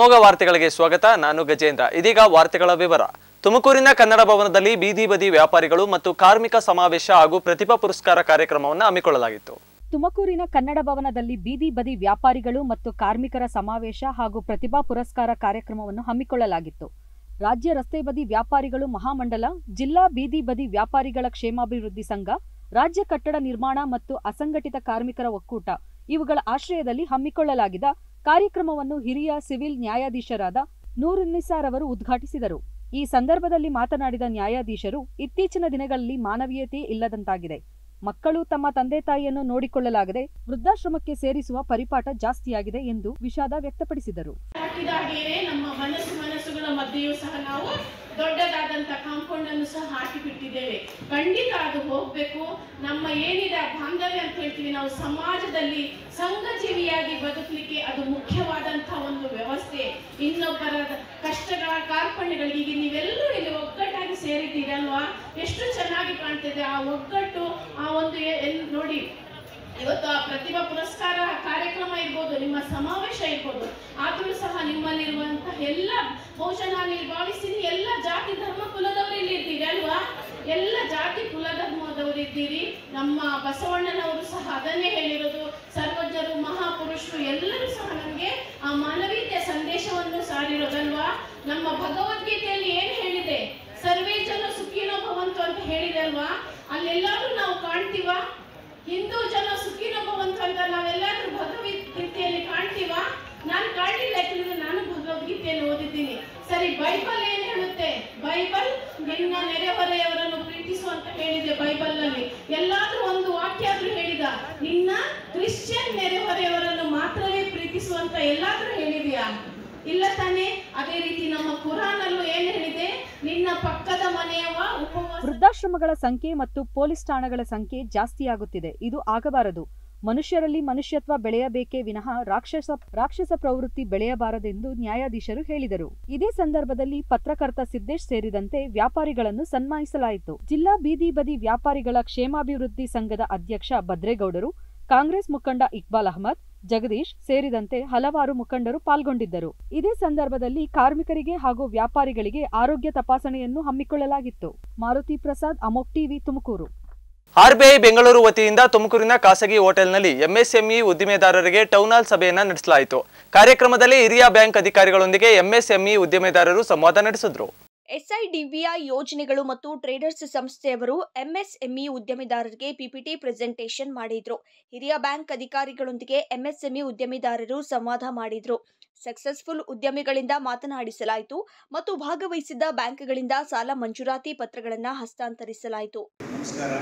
ಅಮೋಘ ವಾರ್ತೆಗಳಿಗೆ ಸ್ವಾಗತ ನಾನು ಗಜೇಂದ್ರ ಇದೀಗ ವಾರ್ತೆಗಳ ವಿವರ ತುಮಕೂರಿನ ಕನ್ನಡ ಭವನದಲ್ಲಿ ಬೀದಿ ಬದಿ ವ್ಯಾಪಾರಿಗಳು ಮತ್ತು ಕಾರ್ಮಿಕ ಸಮಾವೇಶ ಹಾಗೂ ಪ್ರತಿಭಾ ಪುರಸ್ಕಾರ ಕಾರ್ಯಕ್ರಮವನ್ನು ಹಮ್ಮಿಕೊಳ್ಳಲಾಗಿತ್ತು ತುಮಕೂರಿನ ಕನ್ನಡ ಭವನದಲ್ಲಿ ಬೀದಿ ಬದಿ ವ್ಯಾಪಾರಿಗಳು ಮತ್ತು ಕಾರ್ಮಿಕರ ಸಮಾವೇಶ ಹಾಗೂ ಪ್ರತಿಭಾ ಪುರಸ್ಕಾರ ಕಾರ್ಯಕ್ರಮವನ್ನು ಹಮ್ಮಿಕೊಳ್ಳಲಾಗಿತ್ತು ರಾಜ್ಯ ರಸ್ತೆ ಬದಿ ವ್ಯಾಪಾರಿಗಳು ಮಹಾಮಂಡಲ ಜಿಲ್ಲಾ ಬೀದಿ ಬದಿ ವ್ಯಾಪಾರಿಗಳ ಕ್ಷೇಮಾಭಿವೃದ್ಧಿ ಸಂಘ ರಾಜ್ಯ ಕಟ್ಟಡ ನಿರ್ಮಾಣ ಮತ್ತು ಅಸಂಘಟಿತ ಕಾರ್ಮಿಕರ ಒಕ್ಕೂಟ ಇವುಗಳ ಆಶ್ರಯದಲ್ಲಿ ಹಮ್ಮಿಕೊಳ್ಳಲಾಗಿದ್ದ ಕಾರ್ಯಕ್ರಮವನ್ನು ಹಿರಿಯ ಸಿವಿಲ್ ನ್ಯಾಯಾಧೀಶರಾದ ನೂರುನ್ನಿಸಾರ್ ಅವರು ಉದ್ಘಾಟಿಸಿದರು ಈ ಸಂದರ್ಭದಲ್ಲಿ ಮಾತನಾಡಿದ ನ್ಯಾಯಾಧೀಶರು ಇತ್ತೀಚಿನ ದಿನಗಳಲ್ಲಿ ಮಾನವೀಯತೆ ಇಲ್ಲದಂತಾಗಿದೆ ಮಕ್ಕಳು ತಮ್ಮ ತಂದೆ ತಾಯಿಯನ್ನು ನೋಡಿಕೊಳ್ಳಲಾಗದೆ ವೃದ್ಧಾಶ್ರಮಕ್ಕೆ ಸೇರಿಸುವ ಪರಿಪಾಠ ಜಾಸ್ತಿಯಾಗಿದೆ ಎಂದು ವಿಷಾದ ವ್ಯಕ್ತಪಡಿಸಿದರು ಹಾಕಿದಾಗೇನೆ ನಮ್ಮ ಮನಸ್ಸು ಮನಸ್ಸುಗಳ ಮಧ್ಯೆಯೂ ಸಹ ನಾವು ದೊಡ್ಡದಾದಂತ ಕಾಂಪೌಂಡ್ ಅನ್ನು ಸಹ ಹಾಕಿ ಬಿಟ್ಟಿದ್ದೇವೆ ಖಂಡಿತ ಅದು ಹೋಗ್ಬೇಕು ನಮ್ಮ ಏನಿದೆ ಆ ಬಾಂಧವ್ಯ ಅಂತ ಹೇಳ್ತೀವಿ ನಾವು ಸಮಾಜದಲ್ಲಿ ಸಂಘಜೀವಿಯಾಗಿ ಬದುಕಲಿಕ್ಕೆ ಅದು ಮುಖ್ಯವಾದಂತಹ ಒಂದು ವ್ಯವಸ್ಥೆ ಇನ್ನೊಬ್ಬರ ಕಷ್ಟಗಳ ಕಾರ್ಪಣ್ಯಗಳಿಗೆ ಈಗ ನೀವೆಲ್ಲರೂ ಇಲ್ಲಿ ಒಗ್ಗಟ್ಟಾಗಿ ಸೇರಿದ್ದೀರಲ್ವಾ ಎಷ್ಟು ಚೆನ್ನಾಗಿ ಕಾಣ್ತಿದೆ ಆ ಒಗ್ಗಟ್ಟು ಆ ಒಂದು ಎ- ಎಲ್- ನೋಡಿ ಇವತ್ತು ಆ ಪ್ರತಿಭಾ ಪುರಸ್ಕಾರ ಕಾರ್ಯಕ್ರಮ ಇರ್ಬೋದು ನಿಮ್ಮ ಸಮಾವೇಶ ಇರ್ಬೋದು ಆದರೂ ಸಹ ನಿಮ್ಮಲ್ಲಿರುವಂತಹ ಎಲ್ಲ ಬಹುಶಃ ನಾನು ಇಲ್ಲಿ ಭಾವಿಸ್ತೀನಿ ಎಲ್ಲ ಜಾತಿ ಧರ್ಮ ಕುಲದವರು ಇಲ್ಲಿ ಇದ್ದೀರಿ ಅಲ್ವಾ ಎಲ್ಲ ಜಾತಿ ಕುಲ ಧರ್ಮದವರು ಇದ್ದೀರಿ ನಮ್ಮ ಬಸವಣ್ಣನವರು ಸಹ ಅದನ್ನೇ ಹೇಳಿರೋದು ಸರ್ವಜ್ಞರು ಮಹಾಪುರುಷರು ಎಲ್ಲರೂ ಸಹ ನಮಗೆ ಆ ಮಾನವೀಯತೆಯ ಸಂದೇಶವನ್ನು ಸಾರಿರೋದಲ್ವಾ ನಮ್ಮ ಭಗವದ್ಗೀತೆಯಲ್ಲಿ ಏನು ಹೇಳಿದೆ ಸರ್ವೇ ಜನ ಸುಖಿನೋ ಭವಂತು ಅಂತ ಹೇಳಿದೆ ಅಲ್ವಾ ಅಲ್ಲೆಲ್ಲಾದ್ರೂ ನಾವು ಕಾಣ್ತೀವಾ ಹಿಂದೂ ಜನ ಸುಖಿನೋ ಭವಂತು ಅಂತ ನಾವೆಲ್ಲಾದ್ರೂ ಭಗವದ್ಗೀತೆಯಲ್ಲಿ ಕಾಣ್ತೀವಾ ನಾನು ಕಾಣಲಿಲ್ಲ ಯಾಕಂದ್ರೆ ನಾನು ಭಗವದ್ಗೀತೆಯನ್ನು ಓದಿದ್ದೀನಿ ಸರಿ ಬೈಬಲ್ ಏನ್ ಹೇಳುತ್ತೆ ಬೈಬಲ್ ನಿನ್ನ ನೆರೆಹೊರೆಯವರನ್ನು ಪ್ರೀತಿಸು ಅಂತ ಹೇಳಿದೆ ಬೈಬಲ್ ನಲ್ಲಿ ಎಲ್ಲಾದ್ರೂ ಒಂದು ವಾಕ್ಯ ಆದ್ರೂ ಹೇಳಿದ ನಿನ್ನ ಕ್ರಿಶ್ಚಿಯನ್ ನೆರೆಹೊರೆಯವರನ್ನು ಮಾತ್ರವೇ ಪ್ರೀತಿಸು ಅಂತ ಎಲ್ಲಾದ್ರೂ ಹೇಳಿದ್ಯಾ ಇಲ್ಲ ತಾನೇ ಅದೇ ರೀತಿ ನಮ್ಮ ಕುರಾನಲ್ಲೂ ಏನ್ ಹೇಳಿದೆ ನಿನ್ನ ಪಕ್ಕದ ಮನೆಯವ ಉಪವಾಸ ವೃದ್ಧಾಶ್ರಮಗಳ ಸಂಖ್ಯೆ ಮತ್ತು ಪೊಲೀಸ್ ಠಾಣೆಗಳ ಸಂಖ್ಯೆ ಜಾಸ್ತಿಯಾಗುತ್ತಿದೆ ಇದು ಆಗಬಾರದು ಮನುಷ್ಯರಲ್ಲಿ ಮನುಷ್ಯತ್ವ ಬೆಳೆಯಬೇಕೇ ವಿನಃ ರಾಕ್ಷಸ ರಾಕ್ಷಸ ಪ್ರವೃತ್ತಿ ಬೆಳೆಯಬಾರದೆಂದು ನ್ಯಾಯಾಧೀಶರು ಹೇಳಿದರು ಇದೇ ಸಂದರ್ಭದಲ್ಲಿ ಪತ್ರಕರ್ತ ಸಿದ್ದೇಶ್ ಸೇರಿದಂತೆ ವ್ಯಾಪಾರಿಗಳನ್ನು ಸನ್ಮಾನಿಸಲಾಯಿತು ಜಿಲ್ಲಾ ಬೀದಿ ಬದಿ ವ್ಯಾಪಾರಿಗಳ ಕ್ಷೇಮಾಭಿವೃದ್ಧಿ ಸಂಘದ ಅಧ್ಯಕ್ಷ ಭದ್ರೇಗೌಡರು ಕಾಂಗ್ರೆಸ್ ಮುಖಂಡ ಇಕ್ಬಾಲ್ ಅಹಮದ್ ಜಗದೀಶ್ ಸೇರಿದಂತೆ ಹಲವಾರು ಮುಖಂಡರು ಪಾಲ್ಗೊಂಡಿದ್ದರು ಇದೇ ಸಂದರ್ಭದಲ್ಲಿ ಕಾರ್ಮಿಕರಿಗೆ ಹಾಗೂ ವ್ಯಾಪಾರಿಗಳಿಗೆ ಆರೋಗ್ಯ ತಪಾಸಣೆಯನ್ನು ಹಮ್ಮಿಕೊಳ್ಳಲಾಗಿತ್ತು ಮಾರುತಿ ಪ್ರಸಾದ್ ಅಮೋಕ್ ಟಿವಿ ತುಮಕೂರು ಆರ್ಬಿಐ ಬೆಂಗಳೂರು ವತಿಯಿಂದ ತುಮಕೂರಿನ ಖಾಸಗಿ ಹೋಟೆಲ್ನಲ್ಲಿ ಎಂಎಸ್ಎಂಇ ಉದ್ದಿಮೆದಾರರಿಗೆ ಟೌನ್ ಹಾಲ್ ಸಭೆಯನ್ನ ನಡೆಸಲಾಯಿತು ಕಾರ್ಯಕ್ರಮದಲ್ಲಿ ಹಿರಿಯ ಬ್ಯಾಂಕ್ ಅಧಿಕಾರಿಗಳೊಂದಿಗೆ ಎಂಎಸ್ಎಂಇ ಉದ್ಯಮೆದಾರರು ಸಂವಾದ ನಡೆಸಿದ್ರು ಎಸ್ಐಡಿಬಿಐ ಯೋಜನೆಗಳು ಮತ್ತು ಟ್ರೇಡರ್ಸ್ ಸಂಸ್ಥೆಯವರು ಎಂಎಸ್ಎಂಇ ಉದ್ಯಮಿದಾರರಿಗೆ ಪಿಪಿಟಿ ಪ್ರೆಸೆಂಟೇಷನ್ ಮಾಡಿದ್ರು ಹಿರಿಯ ಬ್ಯಾಂಕ್ ಅಧಿಕಾರಿಗಳೊಂದಿಗೆ ಎಂಎಸ್ಎಂಇ ಉದ್ಯಮಿದಾರರು ಸಂವಾದ ಮಾಡಿದ್ರು ಸಕ್ಸಸ್ಫುಲ್ ಉದ್ಯಮಿಗಳಿಂದ ಮಾತನಾಡಿಸಲಾಯಿತು ಮತ್ತು ಭಾಗವಹಿಸಿದ್ದ ಬ್ಯಾಂಕ್ಗಳಿಂದ ಸಾಲ ಮಂಜೂರಾತಿ ಪತ್ರಗಳನ್ನು ಹಸ್ತಾಂತರಿಸಲಾಯಿತು ನಮಸ್ಕಾರ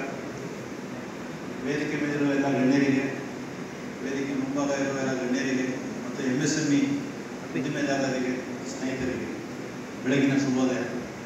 ವೇದಿಕೆ ಮೇಲಿರುವ ಎಲ್ಲ ಗಣ್ಯರಿಗೆ ವೇದಿಕೆ ಮುಂಭಾಗ ಇರುವ ಎಲ್ಲ ಗಣ್ಯರಿಗೆ ಮತ್ತು ಎಮ್ ಎಸ್ ಎಮ್ ಇ ಉದ್ದಿಮೆದಾರರಿಗೆ ಸ್ನೇಹಿತರಿಗೆ ಬೆಳಗಿನ ಶುಭೋದಯ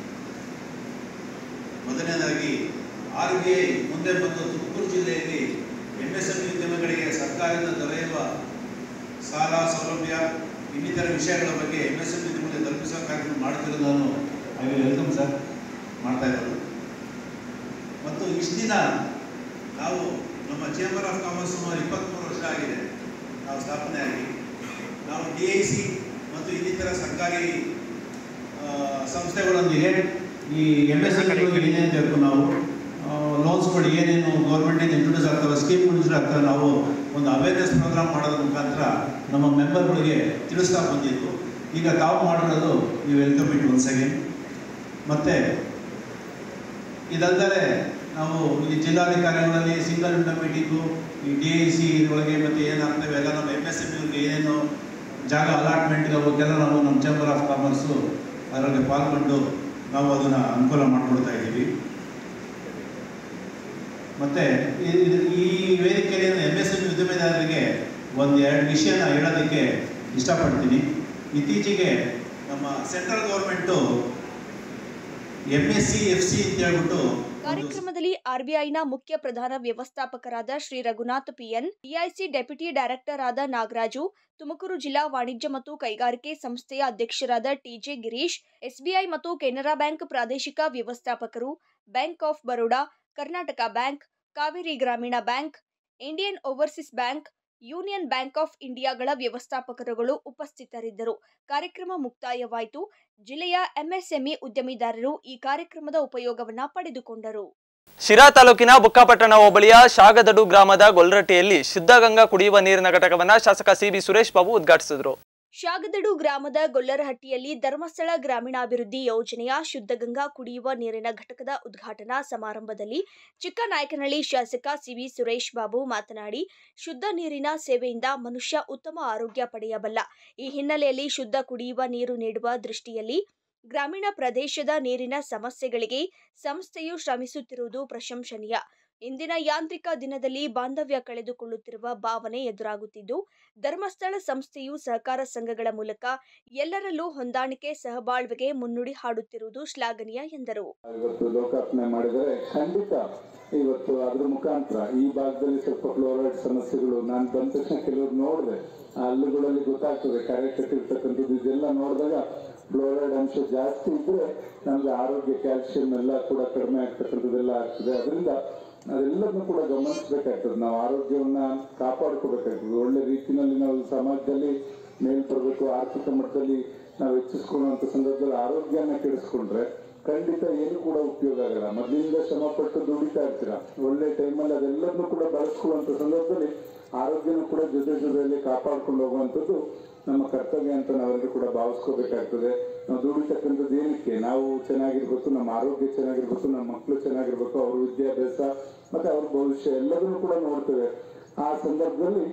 ಮೊದಲನೇದಾಗಿ ಆರ್ ಬಿ ಐ ಮುಂದೆ ಬಂದು ತುಮಕೂರು ಜಿಲ್ಲೆಯಲ್ಲಿ ಎಮ್ ಎಸ್ ಎಂ ಇ ಉದ್ಯಮಗಳಿಗೆ ಸರ್ಕಾರದಿಂದ ದೊರೆಯುವ ಸಾಲ ಸೌಲಭ್ಯ ಇನ್ನಿತರ ವಿಷಯಗಳ ಬಗ್ಗೆ ಎಮ್ ಎಸ್ ಎಂ ಉದ್ಯಮಗಳಿಗೆ ತಲುಪಿಸುವ ಕಾರ್ಯಕ್ರಮ ಮಾಡ್ತಿರೋದು ನಾನು ಐ ವಿಲ್ ವೆಲ್ಕಮ್ ಸರ್ ಮಾಡ್ತಾ ಇರೋದು ಮತ್ತು ಇಷ್ಟು ದಿನ ನಾವು ನಮ್ಮ ಚೇಂಬರ್ ಆಫ್ ಕಾಮರ್ಸ್ ಸುಮಾರು ಇಪ್ಪತ್ತ್ಮೂರು ವರ್ಷ ಆಗಿದೆ ನಾವು ಸ್ಥಾಪನೆ ಆಗಿ ನಾವು ಡಿ ಐ ಸಿ ಮತ್ತು ಇನ್ನಿತರ ಸರ್ಕಾರಿ ಆ, ಸಂಸ್ಥೆಗಳೊಂದಿಗೆ ಈ ಎಮ್ ಎಸ್ ಏನೇನು ಬೇಕು ನಾವು ಲೋನ್ಸ್ಗಳು ಏನೇನು ಗೌರ್ಮೆಂಟಿಂದ ಇಂಟ್ರೊಡ್ಯೂಸ್ ಆಗ್ತವೆ ಸ್ಕೀಮ್ಗಳು ಇಂಟ್ರೊಡ್ಯೂಸ್ ಆಗ್ತವೆ ನಾವು ಒಂದು ಅವೇರ್ನೆಸ್ ಪ್ರೋಗ್ರಾಮ್ ಮಾಡೋದ್ರ ಮುಖಾಂತರ ನಮ್ಮ ಮೆಂಬರ್ಗಳಿಗೆ ತಿಳಿಸ್ತಾ ಬಂದಿದ್ದು ಈಗ ತಾವು ಮಾಡಿರೋದು ನೀವು ವೆಲ್ಕಮ್ ಇಟ್ ಒನ್ಸ್ ಅಗೇನ್ ಮತ್ತು ಇದಲ್ಲದೆ ನಾವು ಈ ಜಿಲ್ಲಾಧಿಕಾರಿಗಳಲ್ಲಿ ಸಿಂಗಲ್ ವಿಂಡೋ ಮೀಟಿಂಗು ಈ ಡಿ ಐ ಸಿ ಒಳಗೆ ಮತ್ತು ಏನಾಗ್ತವೆ ಎಲ್ಲ ನಮ್ಮ ಎಮ್ ಎಸ್ ಎಮ್ ಇವ್ರಿಗೆ ಏನೇನು ಜಾಗ ಅಲಾಟ್ಮೆಂಟ್ ಅವಕ್ಕೆಲ್ಲ ನಾವು ನಮ್ಮ ಚೇಂಬರ್ ಆಫ್ ಕಾಮರ್ಸು ಅದರಲ್ಲಿ ಪಾಲ್ಗೊಂಡು ನಾವು ಅದನ್ನು ಅನುಕೂಲ ಮಾಡಿಕೊಡ್ತಾ ಇದ್ದೀವಿ ಮತ್ತು ಈ ವೇದಿಕೆಯಲ್ಲಿ ಎಮ್ ಎಸ್ ಎಮ್ ಉದ್ಯಮೆದಾರರಿಗೆ ಒಂದು ಎರಡು ವಿಷಯನ ಹೇಳೋದಕ್ಕೆ ಇಷ್ಟಪಡ್ತೀನಿ ಇತ್ತೀಚೆಗೆ ನಮ್ಮ central government M S C F C ಅಂತ ಹೇಳ್ಬಿಟ್ಟು ಒಂದು ಕಾರ್ಯಕ್ರಮದಲ್ಲಿ ಆರ್ಬಿಐನ ಮುಖ್ಯ ಪ್ರಧಾನ ವ್ಯವಸ್ಥಾಪಕರಾದ Shri Raghunath PN DIC deputy director ಆದ ನಾಗರಾಜು ತುಮಕೂರು ಜಿಲ್ಲಾ ವಾಣಿಜ್ಯ ಮತ್ತು ಕೈಗಾರಿಕೆ ಸಂಸ್ಥೆಯ ಅಧ್ಯಕ್ಷರಾದ ಟಿಜೆ ಗಿರೀಶ್ ಎಸ್ಬಿಐ ಮತ್ತು ಕೆನರಾ ಬ್ಯಾಂಕ್ ಪ್ರಾದೇಶಿಕ ವ್ಯವಸ್ಥಾಪಕರು bank of Baroda Karnataka bank Kaveri Grameena bank Indian Overseas bank Union bank of ಇಂಡಿಯಾಗಳ ವ್ಯವಸ್ಥಾಪಕರುಗಳು ಉಪಸ್ಥಿತರಿದ್ದರು ಕಾರ್ಯಕ್ರಮ ಮುಕ್ತಾಯವಾಯಿತು ಜಿಲ್ಲೆಯ ಎಂಎಸ್ಎಂಇ ಉದ್ಯಮಿದಾರರು ಈ ಕಾರ್ಯಕ್ರಮದ ಉಪಯೋಗವನ್ನ ಪಡೆದುಕೊಂಡರು ಶಿರಾ ತಾಲೂಕಿನ ಬುಕ್ಕಾಪಟ್ಟಣ ಹೋಬಳಿಯ ಶಾಗದಡು ಗ್ರಾಮದ ಗೊಲ್ರಟ್ಟಿಯಲ್ಲಿ ಶುದ್ಧ ಗಂಗಾ ಕುಡಿಯುವ ನೀರಿನ ಘಟಕವನ್ನ ಶಾಸಕ ಸಿಬಿ ಸುರೇಶ್ ಬಾಬು ಉದ್ಘಾಟಿಸಿದರು ಶಾಗದಡು ಗ್ರಾಮದ ಗೊಲ್ಲರಹಟ್ಟಿಯಲ್ಲಿ ಧರ್ಮಸ್ಥಳ ಗ್ರಾಮೀಣಾಭಿವೃದ್ಧಿ ಯೋಜನೆಯ ಶುದ್ಧಗಂಗಾ ಕುಡಿಯುವ ನೀರಿನ ಘಟಕದ ಉದ್ಘಾಟನಾ ಸಮಾರಂಭದಲ್ಲಿ ಚಿಕ್ಕನಾಯಕನಹಳ್ಳಿ ಶಾಸಕ ಸಿವಿ ಸುರೇಶ್ ಬಾಬು ಮಾತನಾಡಿ ಶುದ್ಧ ನೀರಿನ ಸೇವೆಯಿಂದ ಮನುಷ್ಯ ಉತ್ತಮ ಆರೋಗ್ಯ ಪಡೆಯಬಲ್ಲ ಈ ಹಿನ್ನೆಲೆಯಲ್ಲಿ ಶುದ್ಧ ಕುಡಿಯುವ ನೀರು ನೀಡುವ ದೃಷ್ಟಿಯಲ್ಲಿ ಗ್ರಾಮೀಣ ಪ್ರದೇಶದ ನೀರಿನ ಸಮಸ್ಯೆಗಳಿಗೆ ಸಂಸ್ಥೆಯು ಶ್ರಮಿಸುತ್ತಿರುವುದು ಪ್ರಶಂಸನೀಯ ಇಂದಿನ ಯಾಂತ್ರಿಕ ದಿನದಲ್ಲಿ ಬಾಂಧವ್ಯ ಕಳೆದುಕೊಳ್ಳುತ್ತಿರುವ ಭಾವನೆ ಎದುರಾಗುತ್ತಿದ್ದು ಧರ್ಮಸ್ಥಳ ಸಂಸ್ಥೆಯು ಸಹಕಾರ ಸಂಘಗಳ ಮೂಲಕ ಎಲ್ಲರಲ್ಲೂ ಹೊಂದಾಣಿಕೆ ಸಹಬಾಳ್ವೆಗೆ ಮುನ್ನುಡಿ ಹಾಡುತ್ತಿರುವುದು ಶ್ಲಾಘನೀಯ ಎಂದರು ಇವತ್ತು ಲೋಕಾರ್ಪಣೆ ಮಾಡಿದರೆ ಖಂಡಿತ ಇವತ್ತು ಅದ್ರ ಮುಖಾಂತರ ಈ ಭಾಗದಲ್ಲಿ ಸ್ವಲ್ಪ ಫ್ಲೋರೈಡ್ ಸಮಸ್ಯೆಗಳು ನಾನು ಬಂದ ತಕ್ಷಣ ಕೆಲವರು ನೋಡಿದೆ ಆ ಹಲ್ಲುಗಳಲ್ಲಿ ಗೊತ್ತಾಗ್ತದೆ ಕರೆ ಕಟ್ಟಿರ್ತಕ್ಕಂಥದ್ದು ಇದೆಲ್ಲ ನೋಡಿದಾಗ ಫ್ಲೋರೈಡ್ ಅಂಶ ಜಾಸ್ತಿ ಇದ್ರೆ ನಮ್ಗೆ ಆರೋಗ್ಯ ಕ್ಯಾಲ್ಸಿಯಂ ಎಲ್ಲ ಕೂಡ ಕಡಿಮೆ ಆಗ್ತಕ್ಕಂಥದ್ದೆಲ್ಲ ಆಗ್ತದೆ ಅದರಿಂದ ಅದೆಲ್ಲದನ್ನು ಕೂಡ ಗಮನಿಸಬೇಕಾಗ್ತದೆ ನಾವು ಆರೋಗ್ಯವನ್ನ ಕಾಪಾಡ್ಕೋಬೇಕಾಗ್ತದೆ ಒಳ್ಳೆ ರೀತಿಯಲ್ಲಿ ನಾವು ಸಮಾಜದಲ್ಲಿ ಮೇಲ್ಬರಬೇಕು ಆರ್ಥಿಕ ಮಟ್ಟದಲ್ಲಿ ನಾವು ಹೆಚ್ಚಿಸ್ಕೊಳ್ಳುವಂತ ಸಂದರ್ಭದಲ್ಲಿ ಆರೋಗ್ಯನ ಕೆಡಿಸ್ಕೊಂಡ್ರೆ ಖಂಡಿತ ಏನು ಕೂಡ ಉಪಯೋಗ ಆಗಲ್ಲ ಮೊದಲಿಂದ ಶ್ರಮ ಪಟ್ಟು ದುಡಿತಾ ಇರ್ತೀರಾ ಒಳ್ಳೆ ಟೈಮಲ್ಲಿ ಅದೆಲ್ಲದನ್ನು ಕೂಡ ಬಳಸ್ಕೊಳ್ಳುವಂತ ಸಂದರ್ಭದಲ್ಲಿ ಆರೋಗ್ಯನೂ ಕೂಡ ಜೊತೆ ಜೊತೆಯಲ್ಲಿ ಕಾಪಾಡ್ಕೊಂಡು ಹೋಗುವಂಥದ್ದು ನಮ್ಮ ಕರ್ತವ್ಯ ಅಂತ ನಾವೆಲ್ಲರೂ ಕೂಡ ಭಾವಿಸ್ಕೋಬೇಕಾಗ್ತದೆ ನಾವು ದುಡಿತಕ್ಕಂಥದ್ದು ಏನಕ್ಕೆ ನಾವು ಚೆನ್ನಾಗಿರ್ಬೇಕು ನಮ್ಮ ಆರೋಗ್ಯ ಚೆನ್ನಾಗಿರ್ಬೇಕು ನಮ್ಮ ಮಕ್ಕಳು ಚೆನ್ನಾಗಿರ್ಬೇಕು ಅವ್ರ ವಿದ್ಯಾಭ್ಯಾಸ ಮತ್ತೆ ಅವ್ರ ಭವಿಷ್ಯ ಎಲ್ಲದನ್ನು ಕೂಡ ನೋಡ್ತೇವೆ ಆ ಸಂದರ್ಭದಲ್ಲಿ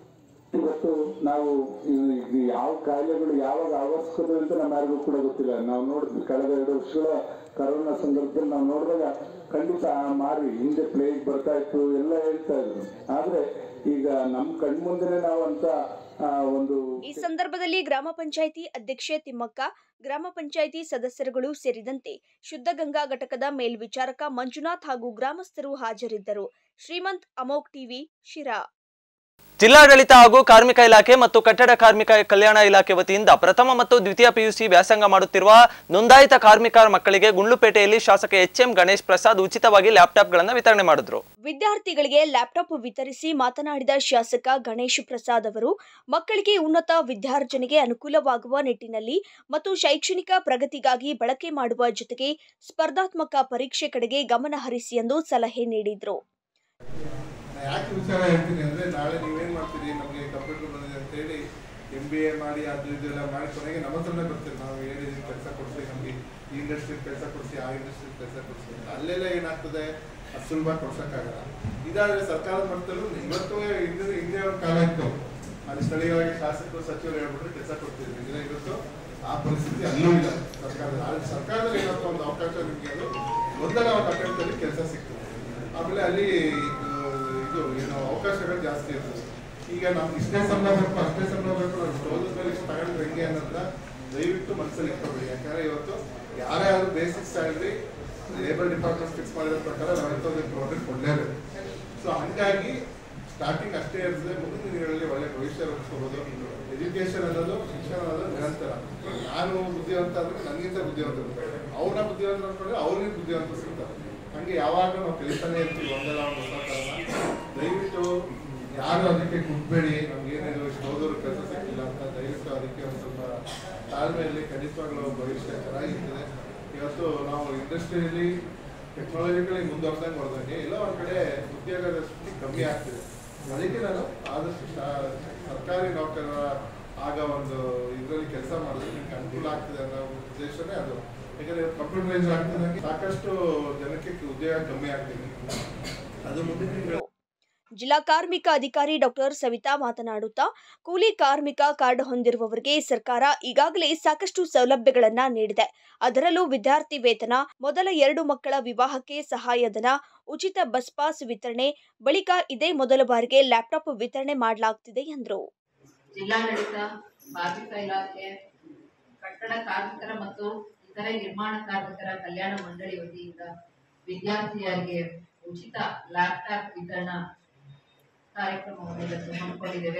ಇವತ್ತು ನಾವು ಈ- ಈ ಯಾವ ಕಾಯಿಲೆಗಳು ಯಾವಾಗ ಆವರಿಸ್ಕೋದು ಅಂತ ನಮ್ಮ ಯಾರಿಗೂ ಕೂಡ ಗೊತ್ತಿಲ್ಲ ನಾವು ನೋಡಿದ್ವಿ ಕಳೆದ ಎರಡು ವರ್ಷಗಳ ಕರೋನಾ ಸಂದರ್ಭದಲ್ಲಿ ನಾವು ನೋಡಿದಾಗ ಖಂಡಿತ ಆ ಮಾರಿ ಹಿಂದೆ ಪ್ಲೇಗ್ ಬರ್ತಾ ಇತ್ತು ಎಲ್ಲ ಹೇಳ್ತಾ ಇದ್ರು ಆದ್ರೆ ಈಗ ನಮ್ ಕಣ್ಮುಂದೆನೆ ನಾವು ಅಂತ ಆ, ಒಂದು ಈ ಸಂದರ್ಭದಲ್ಲಿ ಗ್ರಾಮ ಪಂಚಾಯಿತಿ ಅಧ್ಯಕ್ಷೆ ತಿಮ್ಮಕ್ಕ ಗ್ರಾಮ ಪಂಚಾಯಿತಿ ಸದಸ್ಯರುಗಳು ಸೇರಿದಂತೆ ಶುದ್ಧ ಗಂಗಾ ಘಟಕದ ಮೇಲ್ವಿಚಾರಕ ಮಂಜುನಾಥ್ ಹಾಗೂ ಗ್ರಾಮಸ್ಥರು ಹಾಜರಿದ್ದರು ಶ್ರೀಮಂತ್ ಅಮೋಕ್ ಟಿವಿ ಶಿರಾ ಜಿಲ್ಲಾಡಳಿತ ಹಾಗೂ ಕಾರ್ಮಿಕ ಇಲಾಖೆ ಮತ್ತು ಕಟ್ಟಡ ಕಾರ್ಮಿಕ ಕಲ್ಯಾಣ ಇಲಾಖೆ ವತಿಯಿಂದ ಪ್ರಥಮ ಮತ್ತು ದ್ವಿತೀಯ ಪಿಯುಸಿ ವ್ಯಾಸಂಗ ಮಾಡುತ್ತಿರುವ ನೋಂದಾಯಿತ ಕಾರ್ಮಿಕ ಮಕ್ಕಳಿಗೆ ಗುಂಡ್ಲುಪೇಟೆಯಲ್ಲಿ ಶಾಸಕ ಎಚ್ ಎಂ ಗಣೇಶ್ ಪ್ರಸಾದ್ ಉಚಿತವಾಗಿ ಲ್ಯಾಪ್ಟಾಪ್ಗಳನ್ನು ವಿತರಣೆ ಮಾಡಿದ್ರು ವಿದ್ಯಾರ್ಥಿಗಳಿಗೆ ಲ್ಯಾಪ್ಟಾಪ್ ವಿತರಿಸಿ ಮಾತನಾಡಿದ ಶಾಸಕ ಗಣೇಶ್ ಪ್ರಸಾದ್ ಅವರು ಮಕ್ಕಳಿಗೆ ಉನ್ನತ ವಿದ್ಯಾರ್ಜನೆಗೆ ಅನುಕೂಲವಾಗುವ ನಿಟ್ಟಿನಲ್ಲಿ ಮತ್ತು ಶೈಕ್ಷಣಿಕ ಪ್ರಗತಿಗಾಗಿ ಬಳಕೆ ಮಾಡುವ ಜೊತೆಗೆ ಸ್ಪರ್ಧಾತ್ಮಕ ಪರೀಕ್ಷೆ ಕಡೆಗೆ ಗಮನ ಹರಿಸಿ ಎಂದು ಸಲಹೆ ನೀಡಿದರು ನಾ ಯಾಕೆ ವಿಚಾರ ಹೇಳ್ತೀನಿ ಅಂದ್ರೆ ನಾಳೆ ನೀವೇನ್ ಮಾಡ್ತೀರಿ ನಮಗೆ ಕಂಪ್ಯೂಟರ್ ಬಂದಿದೆ ಅಂತ ಹೇಳಿ ಎಂ ಬಿ ಎ ಮಾಡಿ ಅದು ಇದೆಲ್ಲ ಮಾಡಿ ಕೊನೆಗೆ ನಮ್ಮ ಹತ್ರನೇ ಬರ್ತೀರಿ ನಾವು ಏನ್ ಇದೀವಿ ಕೆಲಸ ಕೊಡಿಸಿ ನಮಗೆ ಈ ಇಂಡಸ್ಟ್ರಿ ಕೆಲಸ ಕೊಡಿಸಿ ಆ ಇಂಡಸ್ಟ್ರಿ ಕೆಲಸ ಕೊಡಿಸಿ ಅಂತ ಅಲ್ಲೆಲ್ಲ ಏನಾಗ್ತದೆ ಅದು ಸುಲಭ ಕೊಡ್ಸಕ್ಕಾಗಲ್ಲ ಇದಾದ್ರೆ ಸರ್ಕಾರದ ಮಟ್ಟದಲ್ಲೂ ಇವತ್ತು ಹಿಂದಿನ ಹಿಂದೆ ಒಂದು ಕಾಲ ಇತ್ತು ಅಲ್ಲಿ ಸ್ಥಳೀಯವಾಗಿ ಶಾಸಕರು ಸಚಿವರು ಹೇಳ್ಬಿಟ್ರೆ ಕೆಲಸ ಕೊಡ್ತಿದ್ರು ಇಲ್ಲ ಇವತ್ತು ಆ ಪರಿಸ್ಥಿತಿ ಅಲ್ಲೂ ಇಲ್ಲ ಸರ್ಕಾರದ ಅಲ್ಲಿ ಸರ್ಕಾರದಲ್ಲಿ ಏನಪ್ಪ ಒಂದು ಅವಕಾಶ ನಿಮಗೆ ಅದು ಒಂದಲ್ಲ ಒಂದು attempt ಅಲ್ಲಿ ಕೆಲಸ ಸಿಗ್ತದೆ ಆಮೇಲೆ ಅಲ್ಲಿ ಇದು ಇದು ಏನು ಅವಕಾಶಗಳು ಜಾಸ್ತಿ ಇರ್ತದೆ ಈಗ ನಮ್ಗೆ ಇಷ್ಟೇ ಸಂಬಳ ಬೇಕು ಅಷ್ಟೇ ಸಂಬಳ ಬೇಕು ನಾವು ಸ್ಟೋಲ್ ಮೇಲೆ ಇಷ್ಟು ತಗೊಂಡ್ರೆ ಹೆಂಗೆ ಅನ್ನೋದನ್ನ ದಯವಿಟ್ಟು ಮನಸ್ಸಲ್ಲಿ ಇಟ್ಕೊಬೇಡಿ ಯಾಕಂದ್ರೆ ಇವತ್ತು ಯಾರೇ ಆದ್ರೂ basic salary labour department fix ಮಾಡಿರೋ ಪ್ರಕಾರ ಲೆವೆನ್ ತೌಸಂಡ್ ಟು ಹಂಡ್ರೆಡ್ ಕೊಡಲೇಬೇಕು ಸೊ ಹಂಗಾಗಿ ಸ್ಟಾರ್ಟಿಂಗ್ ಅಷ್ಟೇ ಇರ್ತದೆ ಮುಂದಿನ ದಿನಗಳಲ್ಲಿ ಒಳ್ಳೆ ಭವಿಷ್ಯ ರೂಪಿಸ್ಕೋಬಹುದು ಎಜುಕೇಶನ್ ಅನ್ನೋದು ಶಿಕ್ಷಣ ಅನ್ನೋದು ನಿರಂತರ ನಾನು ಬುದ್ಧಿವಂತ ಅಂದ್ರೆ ನನಗಿಂತ ಬುದ್ಧಿವಂತ ಅವ್ರನ್ನ ಬುದ್ಧಿವಂತ ಅನ್ಕೊಂಡ್ರೆ ಅವ್ರಿಗೆ ಬುದ್ಧಿವಂತ ಸಿಗ್ತಾರೆ ಹಂಗೆ ಯಾವಾಗ ನಾವು ಕಲಿತಾನೆ ಇರ್ತೀವಿ ಒಂದಲ್ಲ ಒಂದು ಹೊಸ ಥರನ ದಯವಿಟ್ಟು ಯಾರು ಅದಕ್ಕೆ ಕುಟ್ಬೇಡಿ ನಮ್ಗೇನಿದು ಇಷ್ಟು ಹೋದವ್ರು ಕೆಲಸ ಸಿಕ್ಕಿಲ್ಲ ಅಂತ ದಯವಿಟ್ಟು ಅದಕ್ಕೆ ಒಂದು ಸ್ವಲ್ಪ ತಾಳ್ಮೆಯಲ್ಲಿ ಖಂಡಿತವಾಗ್ಲೂ ಭವಿಷ್ಯ ಚೆನ್ನಾಗಿರ್ತದೆ ಇವತ್ತು ನಾವು ಇಂಡಸ್ಟ್ರಿಯಲ್ಲಿ ಟೆಕ್ನಾಲಜಿಕಲಿ ಮುಂದುವರ್ದಂಗೆ ಹೊರದಂಗೆ ಎಲ್ಲ ಒಂದ್ ಕಡೆ ಉದ್ಯೋಗದ ಸೃಷ್ಟಿ ಕಮ್ಮಿ ಆಗ್ತಿದೆ ಅದಕ್ಕೆ ನಾನು ಆದಷ್ಟು ಶಾ- ಸರ್ಕಾರಿ ನೌಕರರ ಆಗ ಒಂದು ಇದರಲ್ಲಿ ಕೆಲಸ ಮಾಡೋದಕ್ಕೆ ಅನುಕೂಲ ಆಗ್ತದೆ ಅನ್ನೋ ಉದ್ದೇಶನೇ ಅದು ಯಾಕಂದ್ರೆ ಕಂಪ್ಯೂಟರೈಸ್ ಆಗ್ತಿದಂಗೆ ಸಾಕಷ್ಟು ಜನಕ್ಕೆ ಉದ್ಯೋಗ ಕಮ್ಮಿ ಆಗ್ತಿದೆ ಅದು ಮುಂದಿನ ದಿನಗಳಲ್ಲಿ ಜಿಲ್ಲಾ ಕಾರ್ಮಿಕ ಅಧಿಕಾರಿ ಡಾಕ್ಟರ್ ಸವಿತಾ ಮಾತನಾಡುತ್ತಾ ಕೂಲಿ ಕಾರ್ಮಿಕ ಕಾರ್ಡ್ ಹೊಂದಿರುವವರಿಗೆ ಸರ್ಕಾರ ಈಗಾಗಲೇ ಸಾಕಷ್ಟು ಸೌಲಭ್ಯಗಳನ್ನ ನೀಡಿದೆ ಅದರಲ್ಲೂ ವಿದ್ಯಾರ್ಥಿ ವೇತನ ಮೊದಲ ಎರಡು ಮಕ್ಕಳ ವಿವಾಹಕ್ಕೆ ಸಹಾಯಧನ ಉಚಿತ ಬಸ್ ಪಾಸ್ ವಿತರಣೆ ಬಳಿಕ ಇದೇ ಮೊದಲ ಬಾರಿಗೆ ಲ್ಯಾಪ್ಟಾಪ್ ವಿತರಣೆ ಮಾಡಲಾಗ್ತಿದೆ ಎಂದರು ಜಿಲ್ಲಾಡಳಿತ ಕಾರ್ಮಿಕ ಇಲಾಖೆ ಕಟ್ಟಡ ಕಾರ್ಮಿಕರ ಮತ್ತು ಇತರೆ ನಿರ್ಮಾಣ ಕಾರ್ಮಿಕರ ಕಲ್ಯಾಣ ಮಂಡಳಿ ವತಿಯಿಂದ ವಿದ್ಯಾರ್ಥಿಯರಿಗೆ ಉಚಿತ ಲ್ಯಾಪ್ಟಾಪ್ ವಿತರಣಾ ಕಾರ್ಯಕ್ರಮವನ್ನು ಇವತ್ತು ಹಮ್ಮಿಕೊಂಡಿದ್ದೇವೆ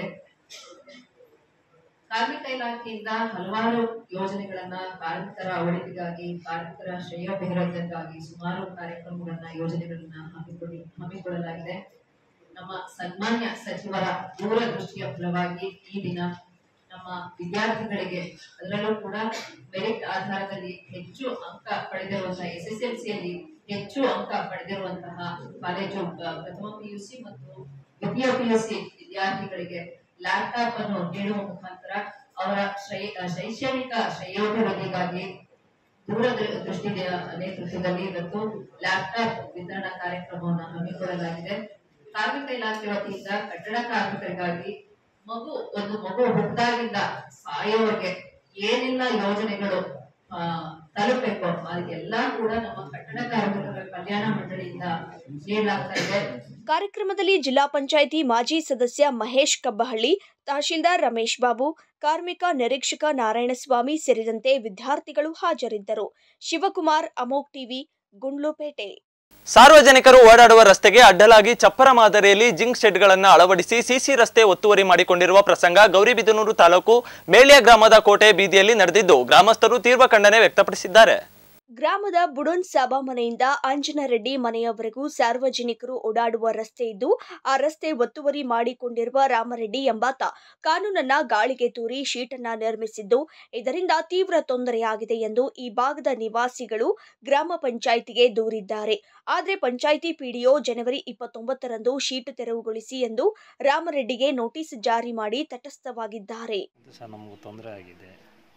ಕಾರ್ಮಿಕ ಇಲಾಖೆಯಿಂದ ಹಲವಾರು ಯೋಜನೆಗಳನ್ನ ಕಾರ್ಮಿಕರ ಅವಳಿಕೆಗಾಗಿ ಕಾರ್ಮಿಕರ ಶ್ರೇಯೋಭಿವೃದ್ಧಿಗಾಗಿ ಸುಮಾರು ಕಾರ್ಯಕ್ರಮಗಳನ್ನ ಯೋಜನೆಗಳನ್ನ ಹಮ್ಮಿಕೊಳ್ಳಿ ಹಮ್ಮಿಕೊಳ್ಳಲಾಗಿದೆ ನಮ್ಮ ಸನ್ಮಾನ್ಯ ಸಚಿವರ ದೂರದೃಷ್ಟಿಯ ಫಲವಾಗಿ ಈ ದಿನ ನಮ್ಮ ವಿದ್ಯಾರ್ಥಿಗಳಿಗೆ ಅದರಲ್ಲೂ ಕೂಡ ಮೆರಿಟ್ ಆಧಾರದಲ್ಲಿ ಹೆಚ್ಚು ಅಂಕ ಪಡೆದಿರುವಂತಹ ಎಸ್ ಎಸ್ ಎಲ್ ಸಿಯಲ್ಲಿ ಹೆಚ್ಚು ಅಂಕ ಪಡೆದಿರುವಂತಹ ಕಾಲೇಜು ಅ, ಪ್ರಥಮ ಪಿಯುಸಿ ಮತ್ತು ದ್ವಿತೀಯ ಪಿಯುಸಿ ವಿದ್ಯಾರ್ಥಿಗಳಿಗೆ ಲ್ಯಾಪ್ಟಾಪ್ ಅನ್ನು ನೀಡುವ ಮುಖಾಂತರ ಅವರ ಶೈ- ಅ, ಶೈಕ್ಷಣಿಕ ಶ್ರೇಯೋಭಿವೃದ್ಧಿಗಾಗಿ ದೂರದೃಷ್ಟಿಯ ನೇತೃತ್ವದಲ್ಲಿ ಇವತ್ತು ಲ್ಯಾಪ್ಟಾಪ್ ವಿತರಣಾ ಕಾರ್ಯಕ್ರಮವನ್ನು ಹಮ್ಮಿಕೊಳ್ಳಲಾಗಿದೆ ಕಾರ್ಮಿಕ ಇಲಾಖೆ ವತಿಯಿಂದ ಕಟ್ಟಡ ಕಾರ್ಮಿಕರಿಗಾಗಿ ಮಗು ಒಂದು ಮಗು ಹುಟ್ಟಿದಾಗಿಂದ ಸಾಯೋವರೆಗೆ ಏನೆಲ್ಲ ಯೋಜನೆಗಳು ಆ, ತಲುಪಬೇಕು ಅದೆಲ್ಲ ಕೂಡ ನಮ್ಮ ಕಟ್ಟಡ ಕಾರ್ಮಿಕರ ಕಲ್ಯಾಣ ಮಂಡಳಿಯಿಂದ ನೀಡಲಾಗ್ತಾ ಇದೆ ಕಾರ್ಯಕ್ರಮದಲ್ಲಿ ಜಿಲ್ಲಾ ಪಂಚಾಯಿತಿ ಮಾಜಿ ಸದಸ್ಯ ಮಹೇಶ್ ಕಬ್ಬಹಳ್ಳಿ ತಹಶೀಲ್ದಾರ್ ರಮೇಶ್ ಬಾಬು ಕಾರ್ಮಿಕ ನಿರೀಕ್ಷಕ ನಾರಾಯಣಸ್ವಾಮಿ ಸೇರಿದಂತೆ ವಿದ್ಯಾರ್ಥಿಗಳು ಹಾಜರಿದ್ದರು ಶಿವಕುಮಾರ್ ಅಮೋಕ್ ಟಿವಿ ಗುಂಡ್ಲುಪೇಟೆ ಸಾರ್ವಜನಿಕರು ಓಡಾಡುವ ರಸ್ತೆಗೆ ಅಡ್ಡಲಾಗಿ ಚಪ್ಪರ ಮಾದರಿಯಲ್ಲಿ ಜಿಂಕ್ ಶೆಡ್ಗಳನ್ನು ಅಳವಡಿಸಿ ಸಿಸಿ ರಸ್ತೆ ಒತ್ತುವರಿ ಮಾಡಿಕೊಂಡಿರುವ ಪ್ರಸಂಗ ಗೌರಿಬಿದನೂರು ತಾಲೂಕು ಮೇಳ್ಯ ಗ್ರಾಮದ ಕೋಟೆ ಬೀದಿಯಲ್ಲಿ ನಡೆದಿದ್ದು ಗ್ರಾಮಸ್ಥರು ತೀವ್ರ ಖಂಡನೆ ವ್ಯಕ್ತಪಡಿಸಿದ್ದಾರೆ ಗ್ರಾಮದ ಬುಡನ್ ಸಾಬಾ ಮನೆಯಿಂದ ಆಂಜನರೆಡ್ಡಿ ಮನೆಯವರೆಗೂ ಸಾರ್ವಜನಿಕರು ಓಡಾಡುವ ರಸ್ತೆ ಇದ್ದು ಆ ರಸ್ತೆ ಒತ್ತುವರಿ ಮಾಡಿಕೊಂಡಿರುವ ರಾಮರೆಡ್ಡಿ ಎಂಬಾತ ಕಾನೂನನ್ನ ಗಾಳಿಗೆ ತೂರಿ ಶೀಟನ್ನ ನಿರ್ಮಿಸಿದ್ದು ಇದರಿಂದ ತೀವ್ರ ತೊಂದರೆಯಾಗಿದೆ ಎಂದು ಈ ಭಾಗದ ನಿವಾಸಿಗಳು ಗ್ರಾಮ ಪಂಚಾಯಿತಿಗೆ ದೂರಿದ್ದಾರೆ ಆದರೆ ಪಂಚಾಯಿತಿ ಪಿಡಿಒ ಜನವರಿ ಇಪ್ಪತ್ತೊಂಬತ್ತರಂದು ಶೀಟು ತೆರವುಗೊಳಿಸಿ ಎಂದು ರಾಮರೆಡ್ಡಿಗೆ ನೋಟಿಸ್ ಜಾರಿ ಮಾಡಿ ತಟಸ್ಥವಾಗಿದ್ದಾರೆ ಸರ್ ನಮಗೂ ತೊಂದರೆ ಆಗಿದೆ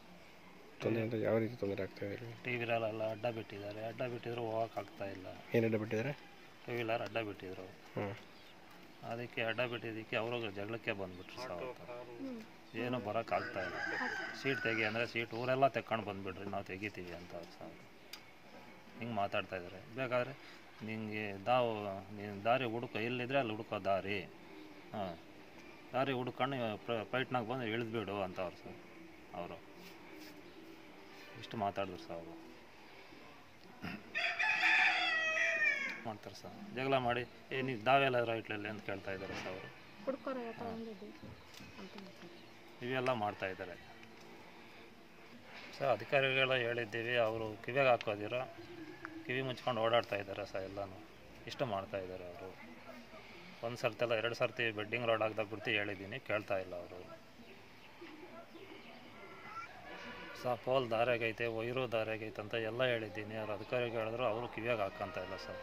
ತೊಂದರೆ ಅಂದರೆ ಯಾವ ರೀತಿ ತೊಂದರೆ ಆಗ್ತಾ ಇದೆ ಟೂ ವೀಲರೆಲ್ಲ ಅಡ್ಡ ಬಿಟ್ಟಿದ್ದಾರೆ ಅಡ್ಡ ಬಿಟ್ಟಿದ್ರು ಹೋಗೋಕ್ಕಾಗ್ತಾ ಇಲ್ಲ ಏನು ಅಡ್ಡ ಬಿಟ್ಟಿದ್ದಾರೆ ಟೂ ವೀಲರ್ ಅಡ್ಡ ಬಿಟ್ಟಿದ್ರು ಹ್ಞೂ ಅದಕ್ಕೆ ಅಡ್ಡ ಬಿಟ್ಟಿದ್ದಕ್ಕೆ ಅವರು ಜಗಳಕ್ಕೆ ಬಂದ್ಬಿಟ್ರು ಸರ್ ಅವತ್ತು. ಏನೂ ಬರೋಕ್ಕಾಗ್ತಾ ಇಲ್ಲ ಸೀಟ್ ತೆಗಿ ಅಂದರೆ ಸೀಟ್ ಊರೆಲ್ಲ ತೆಕ್ಕೊಂಡು ಬಂದುಬಿಡ್ರಿ ನಾವು ತೆಗಿತೀವಿ ಅಂತ ಅವ್ರು ಸರ್ ಹಿಂಗೆ ಮಾತಾಡ್ತಾ ಇದ್ದಾರೆ ಬೇಕಾದರೆ ನಿಮಗೆ ದಾವು ನೀನು ದಾರಿ ಹುಡುಕೋ ಎಲ್ಲಿದ್ರೆ ಅಲ್ಲಿ ಹುಡುಕೋ ದಾರಿ ಹಾಂ ದಾರಿ ಹುಡ್ಕೊಂಡು ಪೈಟ್ನಾಗ ಬಂದು ಇಳಿದ್ಬಿಡು ಅಂತ ಅವ್ರು ಸರ್ ಅವರು ಇಷ್ಟು ಮಾತಾಡಿದ್ರು ಸರ್ ಅವರು ಮಾಡ್ತಾರೆ ಸರ್ ಜಗಳ ಮಾಡಿ ಏ ನೀವು ದಾವೆಲ್ಲ ರೈಟ್ಲಲ್ಲಿ ಅಂತ ಕೇಳ್ತಾ ಇದ್ದಾರೆ ಸರ್ ಅವರು ಇವೆಲ್ಲ ಮಾಡ್ತಾ ಇದ್ದಾರೆ ಸರ್ ಅಧಿಕಾರಿಗಳ ಹೇಳಿದ್ದೀವಿ ಅವರು ಕಿವಿಯಾಗ ಹಾಕೋದಿರೋ ಕಿವಿ ಮುಚ್ಕೊಂಡು ಓಡಾಡ್ತಾ ಇದ್ದಾರೆ ಸರ್ ಎಲ್ಲನೂ ಇಷ್ಟು ಮಾಡ್ತಾ ಇದ್ದಾರೆ ಅವರು ಒಂದು ಸರ್ತಿ ಅಲ್ಲ ಎರಡು ಸರ್ತಿ ಬೆಡ್ಡಿಂಗ್ ರೋಡ್ ಹಾಕ್ದಾಗ ಬಿಡ್ತಿ ಹೇಳಿದ್ದೀನಿ ಕೇಳ್ತಾ ಇಲ್ಲ ಅವರು ಸರ್ ಪೋಲ್ ದಾರ್ಯಾಗೈತೆ ವೈರು ದಾರ್ಯಾಗೈತೆ ಅಂತ ಎಲ್ಲ ಹೇಳಿದ್ದೀನಿ ಅವ್ರು ಅಧಿಕಾರಿಗಳು ಹೇಳಿದ್ರು ಅವರು ಕಿವಿಯಾಗ ಹಾಕಂತ ಇಲ್ಲ ಸರ್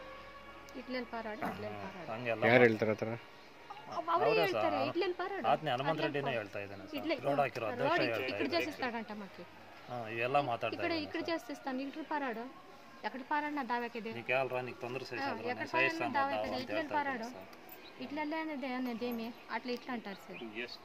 ಹಂಗೆಲ್ಲ ಯಾರು ಹೇಳ್ತಾರೆ ಆ ಥರ ಅವರೇ ಸರ್ ಆತ್ನೇ ಹನುಮಂತ ರೆಡ್ಡಿನೇ ಹೇಳ್ತಾ ಇದ್ದಾನೆ ಸರ್ ರೋಡ್ ಹಾಕಿರೋ ಅಧ್ಯಕ್ಷ ಹೇಳ್ತಾ ಇದ್ದಾರೆ ಹಾಂ ಇವೆಲ್ಲ ಮಾತಾಡ್ತಾ ఇక్కడ ಇದ್ದಾನೆ ఇక్కడ చేసేస్తాను ఇటు పారాడు ఎక్కడ పారాడు నా దావాకేది నీకు ఎవరు నీకు తొందర చేసేది ఎక్కడ చేస్తాను పారాడు దావా దావాకేది ಅಂತ ఇట్లా ಹೇಳ್ತಾ పారాడు ಇದ್ದಾರೆ ಸರ್ ఇట్లా అనేది అనేదేమి అట్లా ఇట్లా అంటారు సార్